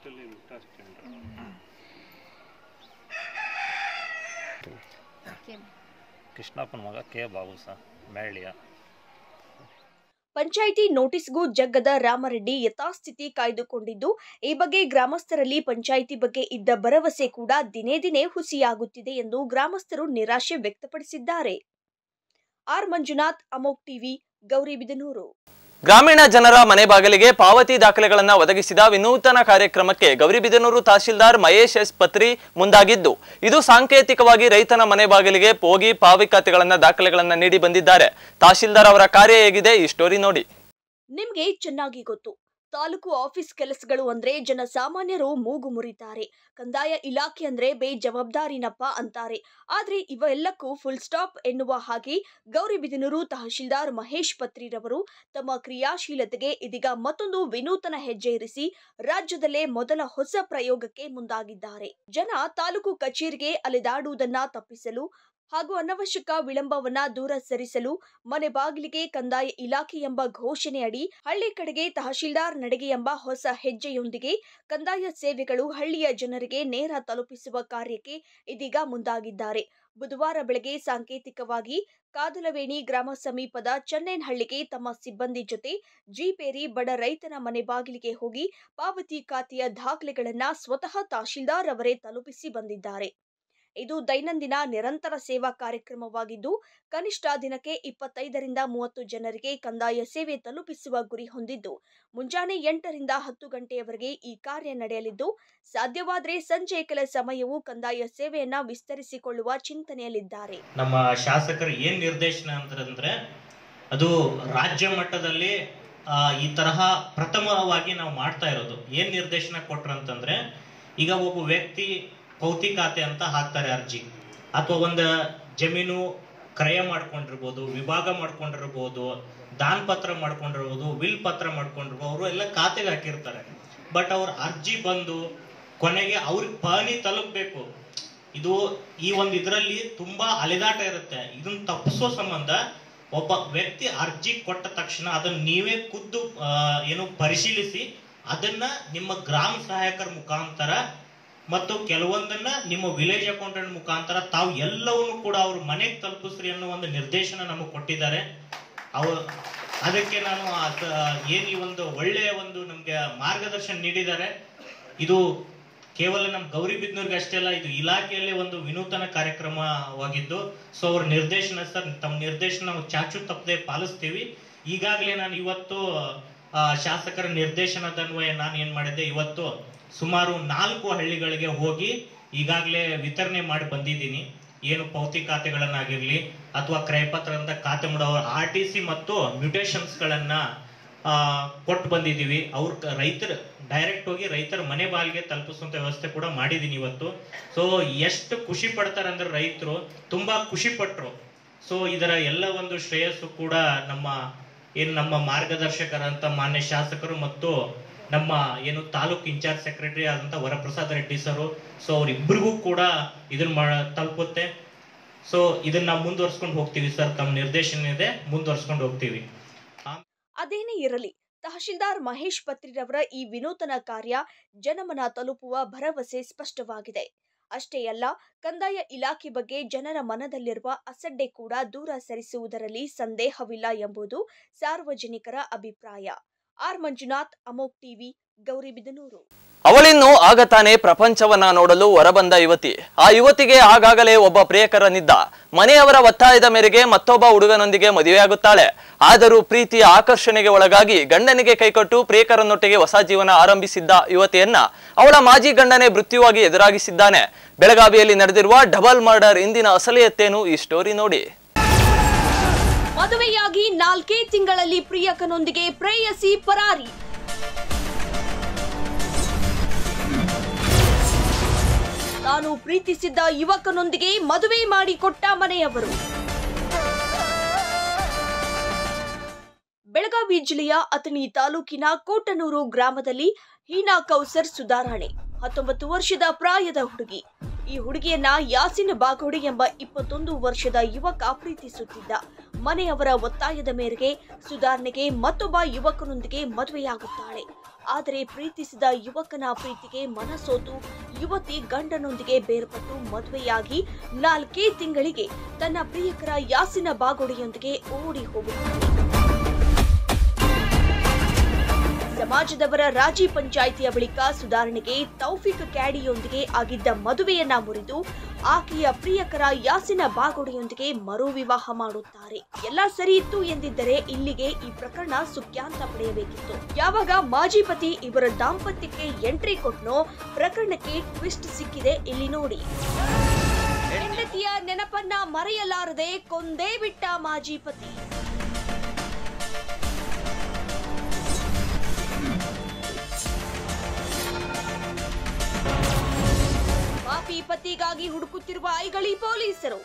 ఓకే ಕೃಷ್ಣಪ್ಪನ ಮಗ ಕೆ ಬಾಬು ಸರ್ ಮೇಳ್ಯ ಪಂಚಾಯಿತಿ ನೋಟಿಸ್ಗೂ ಜಗ್ಗದ ರಾಮರೆಡ್ಡಿ ಯಥಾಸ್ಥಿತಿ ಕಾಯ್ದುಕೊಂಡಿದ್ದು ಈ ಬಗ್ಗೆ ಗ್ರಾಮಸ್ಥರಲ್ಲಿ ಪಂಚಾಯಿತಿ ಬಗ್ಗೆ ಇದ್ದ ಭರವಸೆ ಕೂಡ ದಿನೇ ದಿನೇ ಹುಸಿಯಾಗುತ್ತಿದೆ ಎಂದು ಗ್ರಾಮಸ್ಥರು ನಿರಾಶೆ ವ್ಯಕ್ತಪಡಿಸಿದ್ದಾರೆ ಆರ್ ಮಂಜುನಾಥ್ ಅಮೋಕ್ ಟಿವಿ ಗೌರಿಬಿದನೂರು ಗ್ರಾಮೀಣ ಜನರ ಮನೆ ಬಾಗಿಲಿಗೆ ಪಾವತಿ ದಾಖಲೆಗಳನ್ನು ಒದಗಿಸಿದ ವಿನೂತನ ಕಾರ್ಯಕ್ರಮಕ್ಕೆ ಗೌರಿಬಿದನೂರು ತಹಶೀಲ್ದಾರ್ ಮಹೇಶ್ ಎಸ್ ಪತ್ರಿ ಮುಂದಾಗಿದ್ದು ಇದು ಸಾಂಕೇತಿಕವಾಗಿ ರೈತನ ಮನೆ ಬಾಗಿಲಿಗೆ ಹೋಗಿ ಪಾವತಿಗಳನ್ನು ದಾಖಲೆಗಳನ್ನು ನೀಡಿ ಬಂದಿದ್ದಾರೆ ತಹಶೀಲ್ದಾರ್ ಅವರ ಕಾರ್ಯ ಹೇಗಿದೆ ಈ ಸ್ಟೋರಿ ನೋಡಿ ನಿಮ್ಗೆ ಚೆನ್ನಾಗಿ ಗೊತ್ತು ತಾಲೂಕು ಆಫೀಸ್ ಕೆಲಸಗಳು ಅಂದ್ರೆ ಜನಸಾಮಾನ್ಯರು ಮೂಗು ಮುರಿತಾರೆ ಕಂದಾಯ ಇಲಾಖೆ ಅಂದ್ರೆ ಬೇಜವಾಬ್ದಾರಿನಪ್ಪ ಅಂತಾರೆ ಆದ್ರೆ ಇವೆಲ್ಲಕ್ಕೂ ಫುಲ್ ಸ್ಟಾಪ್ ಎನ್ನುವ ಹಾಗೆ ಗೌರಿಬಿದನೂರು ತಹಶೀಲ್ದಾರ್ ಮಹೇಶ್ ಪತ್ರಿರವರು ತಮ್ಮ ಕ್ರಿಯಾಶೀಲತೆಗೆ ಇದೀಗ ಮತ್ತೊಂದು ವಿನೂತನ ಹೆಜ್ಜೆ ಇರಿಸಿ ರಾಜ್ಯದಲ್ಲೇ ಮೊದಲ ಹೊಸ ಪ್ರಯೋಗಕ್ಕೆ ಮುಂದಾಗಿದ್ದಾರೆ ಜನ ತಾಲೂಕು ಕಚೇರಿಗೆ ಅಲೆದಾಡುವುದನ್ನ ತಪ್ಪಿಸಲು ಹಾಗೂ ಅನವಶ್ಯಕ ವಿಳಂಬವನ್ನ ದೂರ ಸರಿಸಲು ಮನೆ ಬಾಗಿಲಿಗೆ ಕಂದಾಯ ಇಲಾಖೆ ಎಂಬ ಘೋಷಣೆಯಡಿ ಹಳ್ಳಿ ಕಡೆಗೆ ತಹಶೀಲ್ದಾರ್ ನಡಿಗೆ ಎಂಬ ಹೊಸ ಹೆಜ್ಜೆಯೊಂದಿಗೆ ಕಂದಾಯ ಸೇವೆಗಳು ಹಳ್ಳಿಯ ಜನರಿಗೆ ನೇರ ತಲುಪಿಸುವ ಕಾರ್ಯಕ್ಕೆ ಇದೀಗ ಮುಂದಾಗಿದ್ದಾರೆ ಬುಧವಾರ ಬೆಳಗ್ಗೆ ಸಾಂಕೇತಿಕವಾಗಿ ಕಾದಲವೇಣಿ ಗ್ರಾಮ ಸಮೀಪದ ಚನ್ನೇನಹಳ್ಳಿಗೆ ತಮ್ಮ ಸಿಬ್ಬಂದಿ ಜೊತೆ ಜೀಪೇರಿ ಬಡ ರೈತನ ಮನೆ ಬಾಗಿಲಿಗೆ ಹೋಗಿ ಪಾವತಿ ಖಾತೆಯ ದಾಖಲೆಗಳನ್ನ ಸ್ವತಃ ತಹಶೀಲ್ದಾರ್ ಅವರೇ ತಲುಪಿಸಿ ಬಂದಿದ್ದಾರೆ ಇದು ದೈನಂದಿನ ನಿರಂತರ ಸೇವಾ ಕಾರ್ಯಕ್ರಮವಾಗಿದ್ದು ಕನಿಷ್ಠ ದಿನಕ್ಕೆ ಇಪ್ಪತ್ತೈದರಿಂದ ಮೂವತ್ತು ಜನರಿಗೆ ಕಂದಾಯ ಸೇವೆ ತಲುಪಿಸುವ ಗುರಿ ಹೊಂದಿದ್ದು ಮುಂಜಾನೆ ಎಂಟರಿಂದ ಹತ್ತು ಗಂಟೆಯವರೆಗೆ ಈ ಕಾರ್ಯ ನಡೆಯಲಿದ್ದು ಸಾಧ್ಯವಾದರೆ ಸಂಜೆ ಕೆಲ ಸಮಯವು ಕಂದಾಯ ಸೇವೆಯನ್ನ ವಿಸ್ತರಿಸಿಕೊಳ್ಳುವ ಚಿಂತನೆಯಲ್ಲಿದ್ದಾರೆ ನಮ್ಮ ಶಾಸಕರು ಏನ್ ನಿರ್ದೇಶನ ಅಂತಂದ್ರೆ ಅದು ರಾಜ್ಯ ಮಟ್ಟದಲ್ಲಿ ಆ, ಈ ತರಹ ಪ್ರಥಮವಾಗಿ ನಾವು ಮಾಡ್ತಾ ಇರೋದು ಏನ್ ನಿರ್ದೇಶನ ಕೊಟ್ರು ಅಂತಂದ್ರೆ ಈಗ ಒಬ್ಬ ವ್ಯಕ್ತಿ ಪೌತಿ ಖಾತೆ ಅಂತ ಹಾಕ್ತಾರೆ ಅರ್ಜಿ ಅಥವಾ ಒಂದು ಜಮೀನು ಕ್ರಯ ಮಾಡ್ಕೊಂಡಿರ್ಬೋದು ವಿಭಾಗ ಮಾಡ್ಕೊಂಡಿರ್ಬೋದು ದಾನ್ ಪತ್ರ ಮಾಡ್ಕೊಂಡಿರ್ಬೋದು ವಿಲ್ ಪತ್ರ ಮಾಡ್ಕೊಂಡಿರ್ಬೋದು ಅವರು ಎಲ್ಲ ಖಾತೆಗೆ ಹಾಕಿರ್ತಾರೆ ಬಟ್ ಅವ್ರ ಅರ್ಜಿ ಬಂದು ಕೊನೆಗೆ ಅವ್ರಿಗೆ ಪಹಣಿ ತಲುಪಬೇಕು ಇದು ಈ ಒಂದು ಇದರಲ್ಲಿ ತುಂಬಾ ಅಲೆದಾಟ ಇರುತ್ತೆ ಇದನ್ನ ತಪ್ಪಿಸೋ ಸಂಬಂಧ ಒಬ್ಬ ವ್ಯಕ್ತಿ ಅರ್ಜಿ ಕೊಟ್ಟ ತಕ್ಷಣ ಅದನ್ನ ನೀವೇ ಖುದ್ದು ಆ, ಏನು ಪರಿಶೀಲಿಸಿ ಅದನ್ನ ನಿಮ್ಮ ಗ್ರಾಮ ಸಹಾಯಕರ ಮುಖಾಂತರ ಮತ್ತು ಕೆಲವೊಂದನ್ನ ನಿಮ್ಮ ವಿಲೇಜ್ ಅಕೌಂಟೆಂಟ್ ಮುಖಾಂತರ ತಾವು ಎಲ್ಲವನ್ನು ಕೂಡ ಅವ್ರ ಮನೆಗೆ ತಲುಪಿಸ್ರಿ ಅನ್ನೋ ಒಂದು ನಿರ್ದೇಶನ ನಮಗೆ ಕೊಟ್ಟಿದ್ದಾರೆ ಅವ ಅದಕ್ಕೆ ನಾನು ಅದ- ಏನ್ ಈ ಒಂದು ಒಳ್ಳೆಯ ಒಂದು ನಮ್ಗೆ ಮಾರ್ಗದರ್ಶನ ನೀಡಿದ್ದಾರೆ ಇದು ಕೇವಲ ನಮ್ಮ ಗೌರಿಬಿದ್ನೂರ್ಗೆ ಅಷ್ಟೇ ಅಲ್ಲ ಇದು ಇಲಾಖೆಯಲ್ಲೇ ಒಂದು ವಿನೂತನ ಕಾರ್ಯಕ್ರಮವಾಗಿದ್ದು ಸೊ ಅವ್ರ ನಿರ್ದೇಶನ ಸರ್ ತಮ್ಮ ನಿರ್ದೇಶನ ನಾವು ಚಾಚು ತಪ್ಪದೆ ಪಾಲಿಸ್ತೀವಿ ಈಗಾಗಲೇ ನಾನು ಇವತ್ತು ಆ, ಶಾಸಕರ ನಿರ್ದೇಶನದ ಅನ್ವಯ ನಾನು ಏನ್ ಮಾಡಿದ್ದೆ ಇವತ್ತು ಸುಮಾರು ನಾಲ್ಕು ಹಳ್ಳಿಗಳಿಗೆ ಹೋಗಿ ಈಗಾಗಲೇ ವಿತರಣೆ ಮಾಡಿ ಬಂದಿದ್ದೀನಿ ಏನು ಪೌತಿ ಖಾತೆಗಳನ್ನಾಗಿರ್ಲಿ ಅಥವಾ ಕ್ರಯಪತ್ರದಿಂದ ಖಾತೆ ಮಾಡೋ ಆರ್ ಟಿ ಸಿ ಮತ್ತು ಮ್ಯೂಟೇಶನ್ಸ್ ಗಳನ್ನ ಆ, ಕೊಟ್ಟು ಬಂದಿದ್ದೀವಿ ಅವ್ರ ಕ- ರೈತರ ಡೈರೆಕ್ಟ್ ಹೋಗಿ ರೈತರ ಮನೆ ಬಾಗಿಲಿಗೆ ತಲುಪಿಸುವಂತ ವ್ಯವಸ್ಥೆ ಕೂಡ ಮಾಡಿದೀನಿ ಇವತ್ತು ಸೊ ಎಷ್ಟು ಖುಷಿ ಪಡ್ತಾರೆ ಅಂದ್ರೆ ರೈತರು ತುಂಬಾ ಖುಷಿ ಪಟ್ರು ಸೊ ಇದರ ಎಲ್ಲ ಒಂದು ಶ್ರೇಯಸ್ಸು ಕೂಡ ನಮ್ಮ ಏನು ನಮ್ಮ ಮಾರ್ಗದರ್ಶಕರಂತ ಮಾನ್ಯ ಶಾಸಕರು ಮತ್ತು ನಮ್ಮ ಏನು ತಾಲೂಕು ಇನ್ಚಾರ್ಜ್ ಸೆಕ್ರೆಟರಿ ಆದಂತ ವರಪ್ರಸಾದ್ ರೆಡ್ಡಿ ಸರು ಸೊ ಅವ್ರಿಬ್ರಿಗೂ ಕೂಡ ಇದನ್ನ ಮಾಡ ತಲುಪುತ್ತೆ ಸೊ ಇದನ್ನ ನಾವು ಮುಂದುವರ್ಸ್ಕೊಂಡು ಹೋಗ್ತೀವಿ ಸರ್ ತಮ್ಮ ನಿರ್ದೇಶನ ಇದೆ ಮುಂದುವರ್ಸ್ಕೊಂಡು ಹೋಗ್ತೀವಿ ಅದೇನೇ ಇರಲಿ ತಹಶೀಲ್ದಾರ್ ಮಹೇಶ್ ಪತ್ರಿರವರ ಈ ವಿನೂತನ ಕಾರ್ಯ ಜನಮನ ತಲುಪುವ ಭರವಸೆ ಸ್ಪಷ್ಟವಾಗಿದೆ ಅಷ್ಟೇ ಅಲ್ಲ ಕಂದಾಯ ಇಲಾಖೆ ಬಗ್ಗೆ ಜನರ ಮನದಲ್ಲಿರುವ ಅಸಡ್ಡೆ ಕೂಡ ದೂರ ಸರಿಸುವುದರಲ್ಲಿ ಸಂದೇಹವಿಲ್ಲ ಎಂಬುದು ಸಾರ್ವಜನಿಕರ ಅಭಿಪ್ರಾಯ ಆರ್ ಮಂಜುನಾಥ್ ಅಮೋಕ್ ಟಿವಿ ಗೌರಿಬಿದನೂರು ಅವಳಿನ್ನು ಆಗ ತಾನೇ ಪ್ರಪಂಚವನ್ನ ನೋಡಲು ಹೊರಬಂದ ಯುವತಿ ಆ ಯುವತಿಗೆ ಆಗಾಗಲೇ ಒಬ್ಬ ಪ್ರಿಯಕರನಿದ್ದ ಮನೆಯವರ ಒತ್ತಾಯದ ಮೇರೆಗೆ ಮತ್ತೊಬ್ಬ ಹುಡುಗನೊಂದಿಗೆ ಮದುವೆಯಾಗುತ್ತಾಳೆ ಆದರೂ ಪ್ರೀತಿಯ ಆಕರ್ಷಣೆಗೆ ಒಳಗಾಗಿ ಗಂಡನಿಗೆ ಕೈಕೊಟ್ಟು ಪ್ರಿಯಕರನೊಟ್ಟಿಗೆ ಹೊಸ ಜೀವನ ಆರಂಭಿಸಿದ್ದ ಯುವತಿಯನ್ನ ಅವಳ ಮಾಜಿ ಗಂಡನೇ ಮೃತ್ಯುವಾಗಿ ಎದುರಾಗಿಸಿದ್ದಾನೆ ಬೆಳಗಾವಿಯಲ್ಲಿ ನಡೆದಿರುವ ಡಬಲ್ ಮರ್ಡರ್ ಇಂದಿನ ಅಸಲಿಯತ್ತೇನು ಈ ಸ್ಟೋರಿ ನೋಡಿ ಮದುವೆಯಾಗಿ ನಾಲ್ಕೇ ತಿಂಗಳಲ್ಲಿ ಪ್ರಿಯಕನೊಂದಿಗೆ ಪ್ರೇಯಸಿ ಪರಾರಿ ತಾನು ಪ್ರೀತಿಸಿದ್ದ ಯುವಕನೊಂದಿಗೆ ಮದುವೆ ಮಾಡಿಕೊಟ್ಟ ಮನೆಯವರು ಬೆಳಗಾವಿ ಜಿಲ್ಲೆಯ ಅಥಣಿ ತಾಲೂಕಿನ ಕೋಟನೂರು ಗ್ರಾಮದಲ್ಲಿ ಹೀನಾ ಕೌಸರ್ ಸುಧಾರಣೆ ಹತ್ತೊಂಬತ್ತು ವರ್ಷದ ಪ್ರಾಯದ ಹುಡುಗಿ ಈ ಹುಡುಗಿಯನ್ನ ಯಾಸಿನ್ ಬಾಗೋಡಿ ಎಂಬ ಇಪ್ಪತ್ತೊಂದು ವರ್ಷದ ಯುವಕ ಪ್ರೀತಿಸುತ್ತಿದ್ದ ಮನೆಯವರ ಒತ್ತಾಯದ ಮೇರೆಗೆ ಸುಧಾರಣೆಗೆ ಮತ್ತೊಬ್ಬ ಯುವಕನೊಂದಿಗೆ ಮದುವೆಯಾಗುತ್ತಾಳೆ ಆದರೆ ಪ್ರೀತಿಸಿದ ಯುವಕನ ಪ್ರೀತಿಗೆ ಮನಸೋತು ಯುವತಿ ಗಂಡನೊಂದಿಗೆ ಬೇರ್ಪಟ್ಟು ಮದುವೆಯಾಗಿ ನಾಲ್ಕೇ ತಿಂಗಳಿಗೆ ತನ್ನ ಪ್ರಿಯಕರ ಯಾಸಿನ ಬಾಗೋಡಿಯೊಂದಿಗೆ ಓಡಿ ಹೋಗುತ್ತಾಳೆ ಸಮಾಜದವರ ರಾಜಿ ಪಂಚಾಯಿತಿಯ ಬಳಿಕ ಸುಧಾರಣೆಗೆ ತೌಫಿಕ್ ಕ್ಯಾಡಿಯೊಂದಿಗೆ ಆಗಿದ್ದ ಮದುವೆಯನ್ನ ಮುರಿದು ಆಕೆಯ ಪ್ರಿಯಕರ ಯಾಸಿನ ಬಾಗೋಡಿಯೊಂದಿಗೆ ಮರು ವಿವಾಹ ಮಾಡುತ್ತಾರೆ ಎಲ್ಲ ಸರಿ ಇತ್ತು ಎಂದಿದ್ದರೆ ಇಲ್ಲಿಗೆ ಈ ಪ್ರಕರಣ ಸುಖ್ಯಾಂತ ಪಡೆಯಬೇಕಿತ್ತು ಯಾವಾಗ ಮಾಜಿ ಪತಿ ಇವರ ದಾಂಪತ್ಯಕ್ಕೆ ಎಂಟ್ರಿ ಕೊಟ್ನೋ ಪ್ರಕರಣಕ್ಕೆ ಟ್ವಿಸ್ಟ್ ಸಿಕ್ಕಿದೆ ಇಲ್ಲಿ ನೋಡಿ ಹೆಂಡತಿಯ ನೆನಪನ್ನ ಮರೆಯಲಾರದೆ ಕೊಂದೇ ಬಿಟ್ಟ ಮಾಜಿ ಪತಿ ಪಾಪಿ ಪತಿಗಾಗಿ ಹುಡುಕುತ್ತಿರುವ ಐಗಳಿ ಪೊಲೀಸರು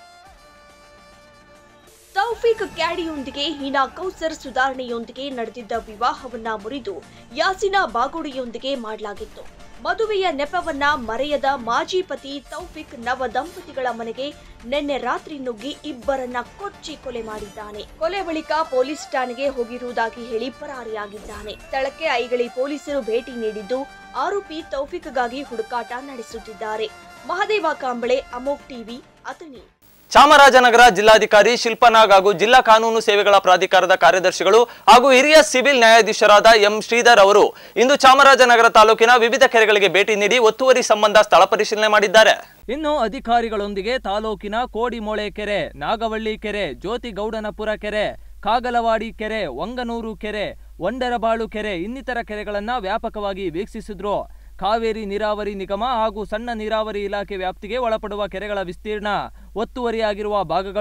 ತೌಫೀಕ್ ಕ್ಯಾಡಿಯೊಂದಿಗೆ ಹೀನಾ ಕೌಸರ್ ಸುಧಾರಣೆಯೊಂದಿಗೆ ನಡೆದಿದ್ದ ವಿವಾಹವನ್ನ ಮುರಿದು ಯಾಸಿನಾ ಬಾಗೋಡಿಯೊಂದಿಗೆ ಮಾಡಲಾಗಿತ್ತು ಮದುವೆಯ ನೆಪವನ್ನ ಮರೆಯದ ಮಾಜಿ ಪತಿ ತೌಫಿಕ್ ನವ ದಂಪತಿಗಳ ಮನೆಗೆ ನಿನ್ನೆ ರಾತ್ರಿ ನುಗ್ಗಿ ಇಬ್ಬರನ್ನ ಕೊಚ್ಚಿ ಕೊಲೆ ಮಾಡಿದ್ದಾನೆ ಕೊಲೆ ಬಳಿಕ ಪೊಲೀಸ್ ಠಾಣೆಗೆ ಹೋಗಿರುವುದಾಗಿ ಹೇಳಿ ಪರಾರಿಯಾಗಿದ್ದಾನೆ ಸ್ಥಳಕ್ಕೆ ಐಗಳಿ ಪೊಲೀಸರು ಭೇಟಿ ನೀಡಿದ್ದು ಆರೋಪಿ ತೌಫಿಕ್ಗಾಗಿ ಹುಡುಕಾಟ ನಡೆಸುತ್ತಿದ್ದಾರೆ ಮಹದೇವ ಕಾಂಬಳೆ ಅಮೋಕ್ ಟಿವಿ ಅಥಣಿ ಚಾಮರಾಜನಗರ ಜಿಲ್ಲಾಧಿಕಾರಿ ಶಿಲ್ಪನಾಗ್ ಹಾಗೂ ಜಿಲ್ಲಾ ಕಾನೂನು ಸೇವೆಗಳ ಪ್ರಾಧಿಕಾರದ ಕಾರ್ಯದರ್ಶಿಗಳು ಹಾಗೂ ಹಿರಿಯ ಸಿವಿಲ್ ನ್ಯಾಯಾಧೀಶರಾದ ಎಂ ಶ್ರೀಧರ್ ಅವರು ಇಂದು ಚಾಮರಾಜನಗರ ತಾಲೂಕಿನ ವಿವಿಧ ಕೆರೆಗಳಿಗೆ ಭೇಟಿ ನೀಡಿ ಒತ್ತುವರಿ ಸಂಬಂಧ ಸ್ಥಳ ಪರಿಶೀಲನೆ ಮಾಡಿದ್ದಾರೆ ಇನ್ನು ಅಧಿಕಾರಿಗಳೊಂದಿಗೆ ತಾಲೂಕಿನ ಕೋಡಿಮೋಳೆ ಕೆರೆ ನಾಗವಳ್ಳಿ ಕೆರೆ ಜ್ಯೋತಿಗೌಡನಪುರ ಕೆರೆ ಕಾಗಲವಾಡಿ ಕೆರೆ ವಂಗನೂರು ಕೆರೆ ಒಂಡರಬಾಳು ಕೆರೆ ಇನ್ನಿತರ ಕೆರೆಗಳನ್ನ ವ್ಯಾಪಕವಾಗಿ ವೀಕ್ಷಿಸಿದ್ರು ಕಾವೇರಿ ನೀರಾವರಿ ನಿಗಮ ಹಾಗೂ ಸಣ್ಣ ನೀರಾವರಿ ಇಲಾಖೆ ವ್ಯಾಪ್ತಿಗೆ ಒಳಪಡುವ ಕೆರೆಗಳ ವಿಸ್ತೀರ್ಣ ಒತ್ತುವರಿಯಾಗಿರುವ ಭಾಗಗಳು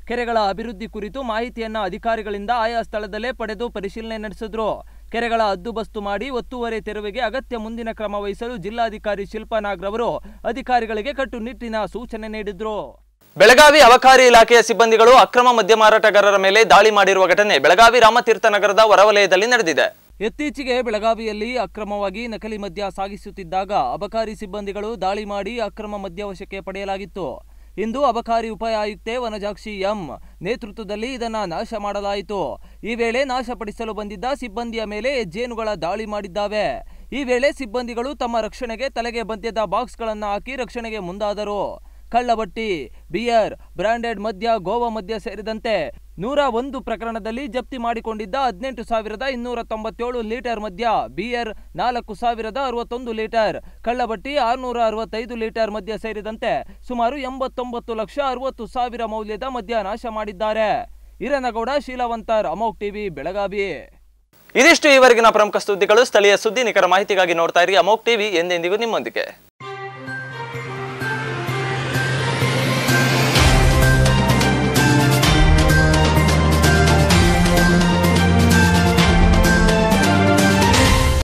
ಕೆರೆಗಳ ಅಭಿವೃದ್ಧಿ ಕುರಿತು ಮಾಹಿತಿಯನ್ನ ಅಧಿಕಾರಿಗಳಿಂದ ಆಯಾ ಸ್ಥಳದಲ್ಲೇ ಪಡೆದು ಪರಿಶೀಲನೆ ನಡೆಸಿದ್ರು ಕೆರೆಗಳ ಹದ್ದುಬಸ್ತು ಮಾಡಿ ಒತ್ತುವರಿ ತೆರವಿಗೆ ಅಗತ್ಯ ಮುಂದಿನ ಕ್ರಮ ವಹಿಸಲು ಜಿಲ್ಲಾಧಿಕಾರಿ ಶಿಲ್ಪಾ ನಾಗ್ರವರು ಅಧಿಕಾರಿಗಳಿಗೆ ಕಟ್ಟುನಿಟ್ಟಿನ ಸೂಚನೆ ನೀಡಿದ್ರು ಬೆಳಗಾವಿ ಅಬಕಾರಿ ಇಲಾಖೆಯ ಸಿಬ್ಬಂದಿಗಳು ಅಕ್ರಮ ಮದ್ಯ ಮಾರಾಟಗಾರರ ಮೇಲೆ ದಾಳಿ ಮಾಡಿರುವ ಘಟನೆ ಬೆಳಗಾವಿ ರಾಮತೀರ್ಥ ನಗರದ ಹೊರವಲಯದಲ್ಲಿ ನಡೆದಿದೆ ಇತ್ತೀಚೆಗೆ ಬೆಳಗಾವಿಯಲ್ಲಿ ಅಕ್ರಮವಾಗಿ ನಕಲಿ ಮದ್ಯ ಸಾಗಿಸುತ್ತಿದ್ದಾಗ ಅಬಕಾರಿ ಸಿಬ್ಬಂದಿಗಳು ದಾಳಿ ಮಾಡಿ ಅಕ್ರಮ ಮದ್ಯ ವಶಕ್ಕೆ ಪಡೆಯಲಾಗಿತ್ತು ಇಂದು ಅಬಕಾರಿ ಉಪ ಆಯುಕ್ತೆ ವನಜಾಕ್ಷಿ ಎಂ ನೇತೃತ್ವದಲ್ಲಿ ಇದನ್ನ ನಾಶ ಮಾಡಲಾಯಿತು ಈ ವೇಳೆ ನಾಶಪಡಿಸಲು ಬಂದಿದ್ದ ಸಿಬ್ಬಂದಿಯ ಮೇಲೆ ಜೇನುಗಳ ದಾಳಿ ಮಾಡಿದ್ದಾವೆ ಈ ವೇಳೆ ಸಿಬ್ಬಂದಿಗಳು ತಮ್ಮ ರಕ್ಷಣೆಗೆ ತಲೆಗೆ ಮದ್ಯದ ಬಾಕ್ಸ್ಗಳನ್ನು ಹಾಕಿ ರಕ್ಷಣೆಗೆ ಮುಂದಾದರು ಕಳ್ಳಬಟ್ಟಿ ಬಿಯರ್ ಬ್ರಾಂಡೆಡ್ ಮದ್ಯ ಗೋವಾ ಮದ್ಯ ಸೇರಿದಂತೆ ನೂರ ಒಂದು ಪ್ರಕರಣದಲ್ಲಿ ಜಪ್ತಿ ಮಾಡಿಕೊಂಡಿದ್ದ ಹದಿನೆಂಟು ಸಾವಿರದ ಇನ್ನೂರ ತೊಂಬತ್ತೇಳು ಲೀಟರ್ ಮದ್ಯ ಬಿಯರ್ ನಾಲ್ಕು ಸಾವಿರದ ಅರವತ್ತೊಂದು ಲೀಟರ್ ಕಳ್ಳಬಟ್ಟಿ ಆರುನೂರ ಅರವತ್ತೈದು ಲೀಟರ್ ಮದ್ಯ ಸೇರಿದಂತೆ ಸುಮಾರು ಎಂಬತ್ತೊಂಬತ್ತು ಲಕ್ಷ ಅರವತ್ತು ಸಾವಿರ ಮೌಲ್ಯದ ಮದ್ಯ ನಾಶ ಮಾಡಿದ್ದಾರೆ ಹಿರನಗೌಡ ಶೀಲವಂತರ್ ಅಮೋಕ್ ಟಿವಿ ಬೆಳಗಾವಿ ಇದಿಷ್ಟು ಈವರೆಗಿನ ಪ್ರಮುಖ ಸುದ್ದಿಗಳು ಸ್ಥಳೀಯ ಸುದ್ದಿ ನಿಖರ ಮಾಹಿತಿಗಾಗಿ ನೋಡ್ತಾ ಇರಿ ಅಮೋಕ್ ಟಿವಿ ಎಂದೆಂದಿಗೂ ನಿಮ್ಮೊಂದಿಗೆ